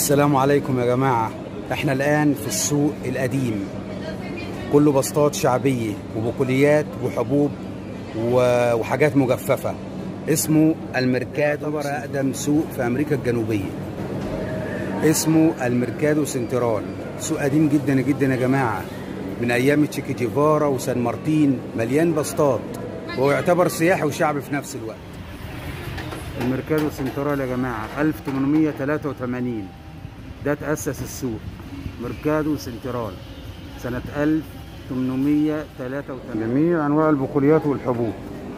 السلام عليكم يا جماعة احنا الآن في السوق القديم كله بسطات شعبية وبقوليات وحبوب و- وحاجات مجففة اسمه الميركادو يعتبر أقدم سوق في أمريكا الجنوبية اسمه الميركادو سنترال سوق قديم جدا جدا يا جماعة من أيام تشيكي جيفارا وسان مارتين مليان بسطات وهو يعتبر سياحي وشعبي في نفس الوقت الميركادو سنترال يا جماعة 1883 ده تأسس السوق ميركادو سنترال سنة 1883 جميع أنواع البقوليات والحبوب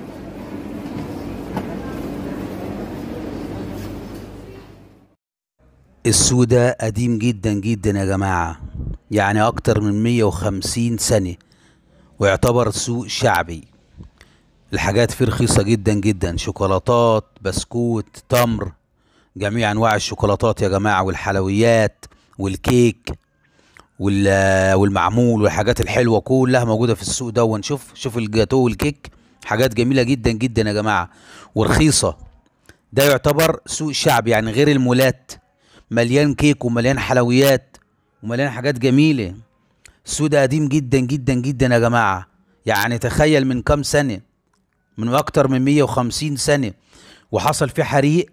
السوق ده قديم جدا جدا يا جماعة يعني أكتر من 150 سنة ويعتبر سوق شعبي الحاجات فيه رخيصة جدا جدا شوكولاتات بسكوت تمر جميع أنواع الشوكولاتات يا جماعة والحلويات والكيك وال- والمعمول والحاجات الحلوة كلها موجودة في السوق ده ونشوف شوف الجاتو والكيك حاجات جميلة جدا جدا يا جماعة ورخيصة ده يعتبر سوق شعبي يعني غير المولات مليان كيك ومليان حلويات ومليان حاجات جميلة السوق ده قديم جدا جدا جدا يا جماعة يعني تخيل من كام سنة من أكتر من 150 سنة وحصل فيه حريق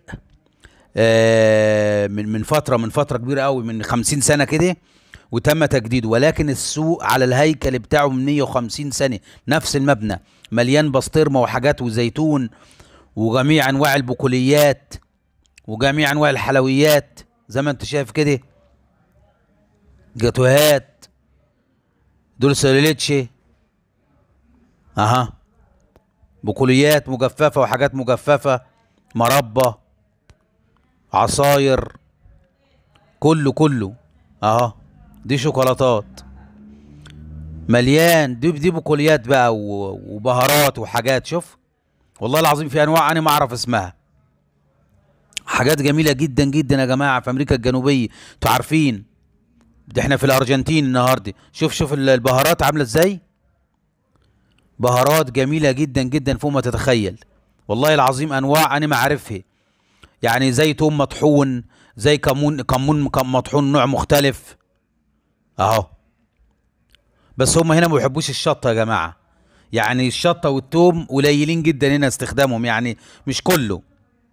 آه، من من فترة من فترة كبيرة قوي من 50 سنة كده وتم تجديده ولكن السوق على الهيكل بتاعه من 150 سنة نفس المبنى مليان بسطرمة وحاجات وزيتون وجميع أنواع البقوليات وجميع أنواع الحلويات زي ما أنت شايف كده جاتوهات دول سوليتشي اها بقوليات مجففة وحاجات مجففة مربى عصاير كله كله اها دي شوكولاتات مليان دي دي بقوليات بقى و- وبهارات وحاجات شوف والله العظيم في انواع انا ما اعرف اسمها حاجات جميله جدا جدا يا جماعه في امريكا الجنوبيه انتوا عارفين ده احنا في الارجنتين النهارده شوف شوف ال- البهارات عامله ازاي بهارات جميله جدا جدا فوق ما تتخيل والله العظيم انواع انا ما عارفها يعني زي توم مطحون زي كمون كمون كم- مطحون نوع مختلف اهو بس هم هنا ما بيحبوش الشطه يا جماعه يعني الشطه والثوم قليلين جدا هنا استخدامهم يعني مش كله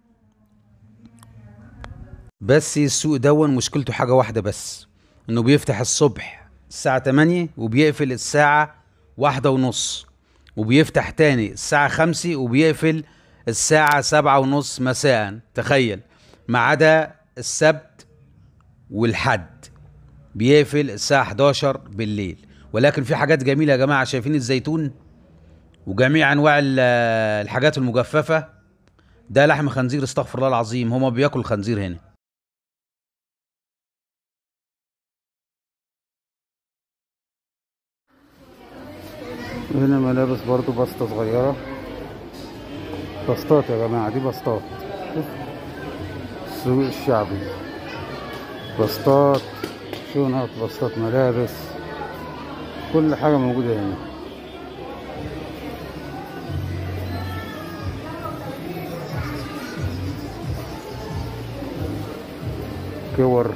بس السوق دون مشكلته حاجه واحده بس انه بيفتح الصبح الساعه 8 وبيقفل الساعه واحدة ونص وبيفتح تاني الساعة خمسة وبيقفل الساعة سبعة ونص مساء تخيل ما عدا السبت والحد بيقفل الساعة 11 بالليل ولكن في حاجات جميلة يا جماعة شايفين الزيتون وجميع أنواع ال- الحاجات المجففة ده لحم خنزير استغفر الله العظيم هما بياكلوا الخنزير هنا هنا ملابس برضو بسطة صغيرة بسطات يا جماعة دي بسطات شوف السوق الشعبي بسطات شنط بسطات ملابس كل حاجة موجودة هنا كور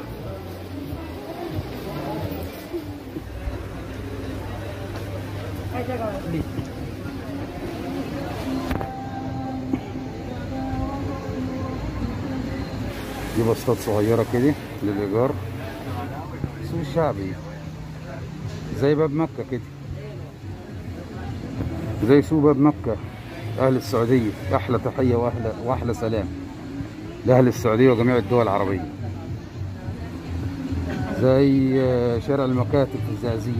دي بسطات صغيرة كده للإيجار سوق شعبي زي باب مكة كده زي سوق باب مكة أهل السعودية أحلى تحية وأحلى وأحلى سلام لأهل السعودية وجميع الدول العربية زي آه، شارع المكاتب في الزقازيق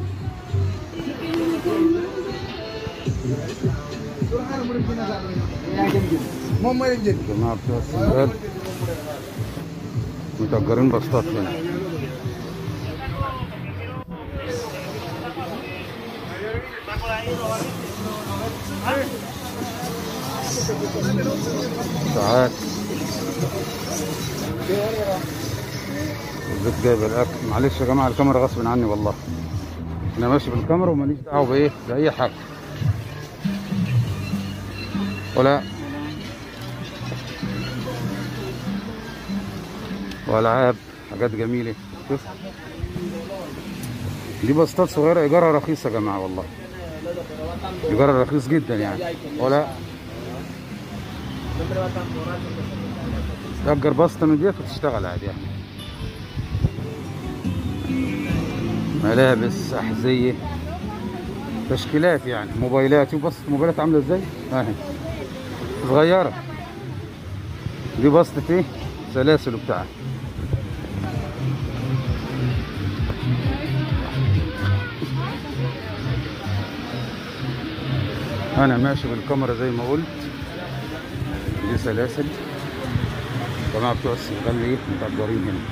جماعة بتوع السنغال متأجرين بسطات هنا ساعات البيت جايب الاكل معلش يا جماعه الكاميرا غصب عني والله انا ماشي بالكاميرا وماليش دعوه بايه باي حاجه ولا والعاب حاجات جميله شوف دي بسطات صغيره ايجارها رخيص يا جماعه والله ايجارها رخيص جدا يعني ولا تأجر بسطة من ديت وتشتغل عادي يعني ملابس أحذية تشكيلات يعني موبايلات شوف بسطة موبايلات عاملة ازاي اهي صغيرة دي بسطة ايه سلاسل وبتاع انا ماشي بالكاميرا زي ما قلت دي سلاسل الجماعه بتوع السنغال ايه متقدرين هنا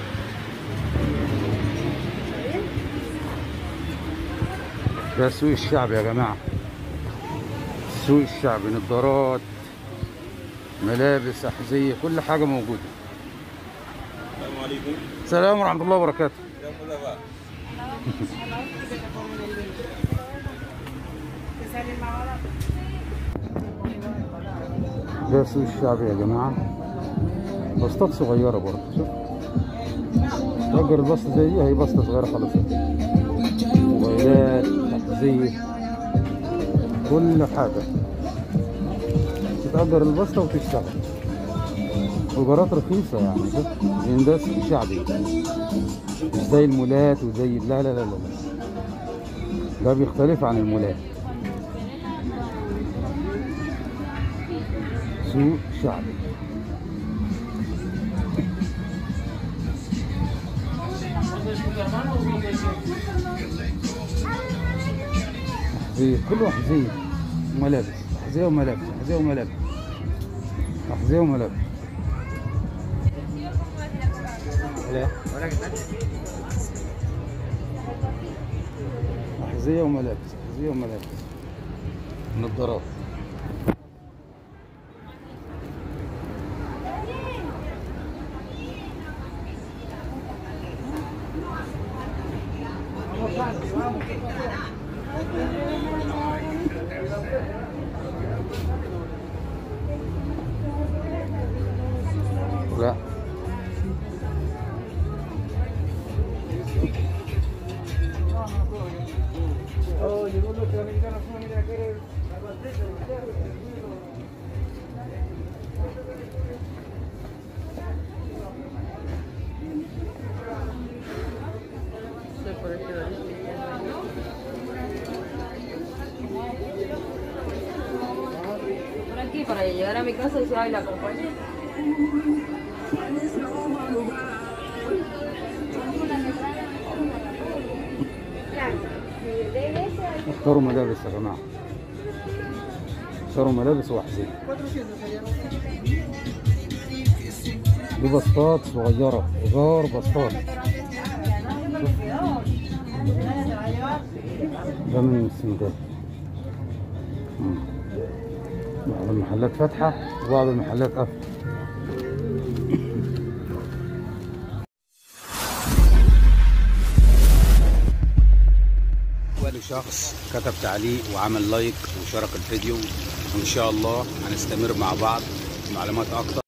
ده السوق الشعبي يا جماعه السوق الشعبي نظارات ملابس احذيه كل حاجه موجوده السلام عليكم السلام ورحمه الله وبركاته يا مدفع ده السوق الشعبي يا جماعه بسطات صغيره برضه شوف تأجر البسطة زي دي هي بسطة صغيرة خالص موبايلات أحذية كل حاجة تتأجر البسطة وتشتغل إيجارات رخيصة يعني شوف لأن ده سوق شعبي مش زي المولات وزي لا لا لا لا لا. ده بيختلف عن المولات سوق شعبي أحذية كله أحذية وملابس أحذية وملابس أحذية وملابس أحذية وملابس لا أحذية وملابس أحذية وملابس نظارات لا Por aquí, para llegar a mi casa y si hay la compañía. اختاروا ملابس يا جماعة اختاروا ملابس وأحذية دي بسطات صغيرة إيجار بسطات ده من السنغال مم. بعض المحلات فاتحة وبعض المحلات قافلة وادي شخص كتب تعليق وعمل لايك وشارك الفيديو وإن شاء الله هنستمر مع بعض في معلومات أكتر